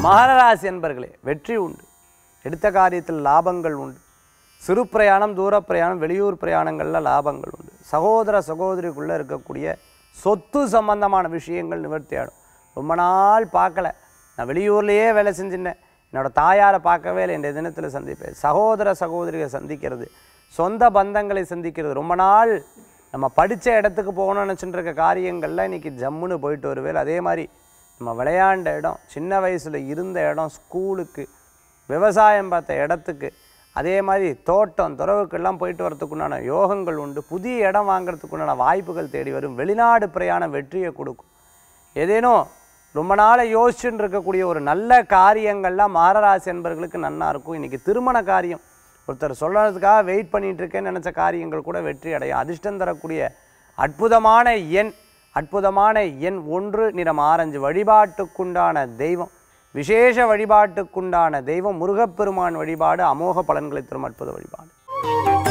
மகராசி என்பர்களே வெற்றி உண்டு எடுத்த காரியத்தில் லாபங்கள் உண்டு சிறு பிரயாணம் தூர பிரயாணம் வெளியூர் பிரயாணங்களில் லாபங்கள் உண்டு சகோதர சகோதரிக்குள்ளே இருக்கக்கூடிய சொத்து சம்பந்தமான விஷயங்கள் நிவர்த்தி ஆகும் ரொம்ப நாள் பார்க்கல நான் வெளியூர்லேயே வேலை செஞ்சிருந்தேன் என்னோட தாயாரை பார்க்கவே இல்லை இந்த தினத்தில் சந்திப்பேன் சகோதர சகோதரிகளை சந்திக்கிறது சொந்த பந்தங்களை சந்திக்கிறது ரொம்ப நாள் நம்ம படித்த இடத்துக்கு போகணும்னு நினச்சிட்டு இருக்க காரியங்கள்லாம் இன்றைக்கி ஜம்முன்னு போயிட்டு வருவேன் அதே மாதிரி நம்ம விளையாண்ட இடம் சின்ன வயசில் இருந்த இடம் ஸ்கூலுக்கு விவசாயம் பார்த்த இடத்துக்கு அதே மாதிரி தோட்டம் துறவுக்கெல்லாம் போயிட்டு வரதுக்குண்டான யோகங்கள் உண்டு புதிய இடம் வாங்குறதுக்குண்டான வாய்ப்புகள் தேடி வரும் வெளிநாடு பிரயாணம் வெற்றியை கொடுக்கும் ஏதேனும் ரொம்ப நாளை யோசிச்சுட்டு இருக்கக்கூடிய ஒரு நல்ல காரியங்கள்லாம் மாரராசி என்பவர்களுக்கு நன்னா இருக்கும் இன்றைக்கி திருமண காரியம் ஒருத்தர் சொல்கிறதுக்காக வெயிட் பண்ணிட்டு இருக்கேன்னு நினச்ச காரியங்கள் கூட வெற்றி அடையும் அதிர்ஷ்டம் தரக்கூடிய அற்புதமான எண் அற்புதமான எண் ஒன்று நிறம் ஆரஞ்சு வழிபாட்டுக்குண்டான தெய்வம் விசேஷ வழிபாட்டுக்குண்டான தெய்வம் முருகப்பெருமான் வழிபாடு அமோக பலன்களை தரும் அற்புத வழிபாடு